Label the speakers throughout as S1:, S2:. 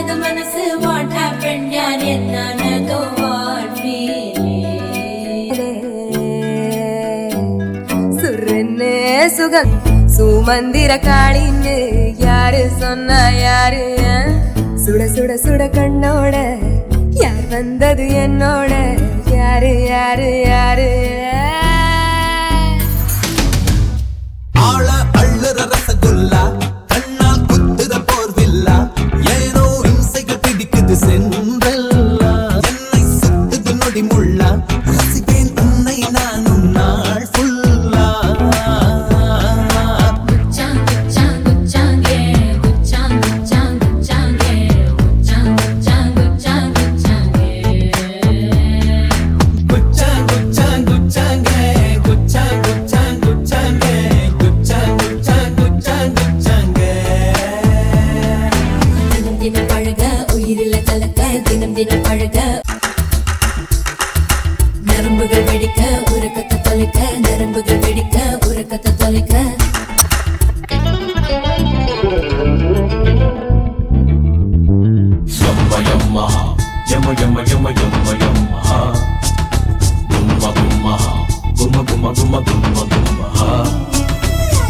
S1: மிதக்குது மனசு what happen யார் என்னானதோ what
S2: சுருன்னு சுகம் சுமந்திர காளின்னு யாரு சொன்னா யாரு அஹ்? சுட சுட சுட கண்ணோட யார் வந்தது என்னோட யாரு யாரு யாரு அஹ்?
S3: ஆள அள்ளுற ரசகுல்லா கண்ணால் குத்துற போர்வில்லா ஏனோ இம்சைகள் பிடிக்குது சென்றல்லா என்னை சுத்துது நொடி முள்ளா ரசிப்பேன் உன்னை நானும் நாள் ஃபுல்லா
S1: குச்சாங் குச்சாங் குச்சாங் ஏ குச்சாங் குச்சாங் குச்சாங் ஏ குச்சாங் குச்சாங் குச்சாங் குச்சாங் ஏ
S3: குச்சாங் குச்சாங் குச்சாங்கே குச்சாங் குச்சாங் குச்சாங்கே குச்சாங் குச்சாங் குச்சாங் குச்சாங்கே
S1: தினம் தினம் பழக உயிரில கலக்க தினம் தினம் பழக நரம்புகள் வெடிக்க உறக்கத்தை தொலைக்க நரம்புகள் வெடிக்க உறக்கத்தை தொலைக்க
S3: Yumma yumma ha, yumma yumma yumma yumma yumma ha. Gumma gumma ha, gumma gumma gumma gumma gumma ha.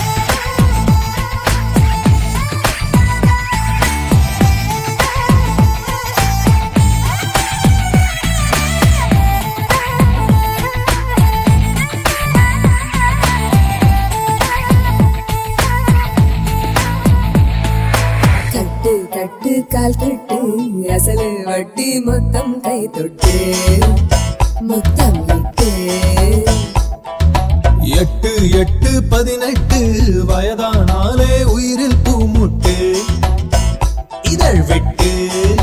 S2: கட்டு கட்டு கால் கட்டு அசலு வட்டி மொத்தம் கை தொட்டு மொத்தம் இட்டு
S3: எட்டு எட்டு பதினெட்டு வயதானாலே உயிரில் பூமுட்டு இதழ் விட்டு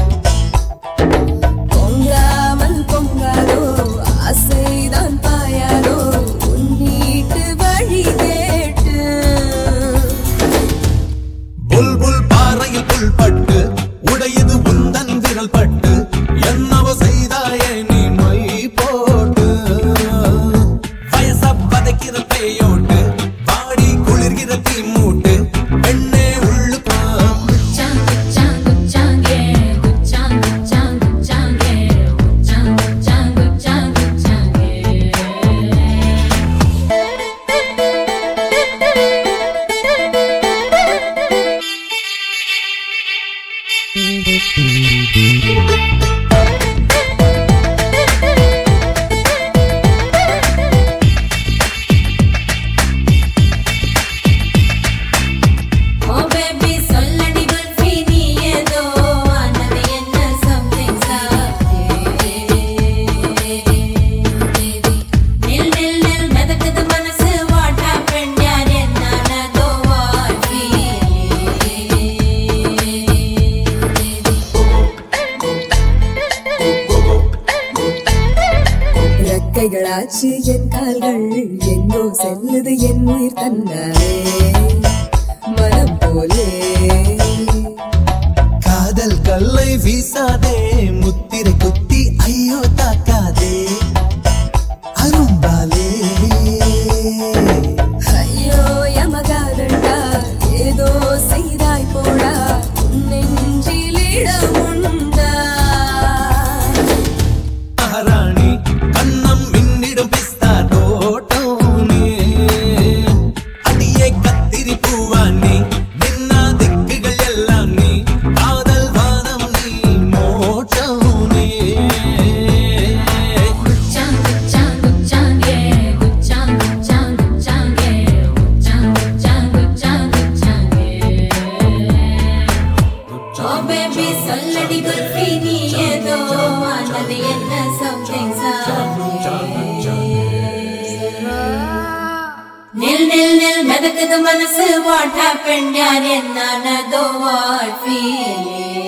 S2: பொங்காமல் பொங்காதோ ஆசைதான் பாயாதோ உன் வீட்டு வழி கேட்டு
S3: புல் புல் பாறையில் புல் பட்டு உடையது உந்தன் விரல் பட்டு என்னவோ செய்தாயே நீ மை போட்டு வயச பதைக்கிற பேயோட்டு பாடி குளிர்கிற தீ மூட்டு பெண்ணே உள்ளுக்கு
S1: குச்சாங் குச்சாங் குச்சாங் ஏ குச்சாங் குச்சாங் குச்சாங் ஏ குச்சாங் குச்சாங் குச்சாங் குச்சாங் ஏ ஓ பேபி சொல்லடி குல்ஃபி நீ ஏதோ ஆனது என்ன சம்திங் நில் நில் நில் மிதக்குது மனசு வாட் ஹேப்பன் யார் என்னானதோ வாட்
S2: ரெக்கைகளாச்சு என் கால்கள் எங்கோ செல்லுது என் உயிர் தன்னாலே மனம் போலே
S3: காதல் கல்லை வீசாதே முத்திரை குத்தி ஐயோ தாக்காதே அரும்பாலே
S2: ஐயோ யமகாதண்டா ஏதோ செய்தாய் போடா உன் நெஞ்சில் இடமுண்டா
S3: மகாராணி கண்ணம் மின்னிடும் பிஸ்தா தோட்டோனே அடியே கத்திரி பூவானே நின்னா திக்குகள் எல்லாம் நீ காதல் வானம் நீ மோட்டோனே
S1: குச்சாங் குச்சாங் குச்சாங் ஏ குச்சாங் குச்சாங் குச்சாங் ஏ குச்சாங் குச்சாங் குச்சாங் குச்சாங் ஏ ஓ பேபி சொல்லடி குல்ஃபி நீ ஏதோ ஆனது என்ன சம்திங் நில் நில் நில் மிதக்குது மனசு வாட் ஹேப்பன் யார் என்னானதோ வாட் ஃபீலிங்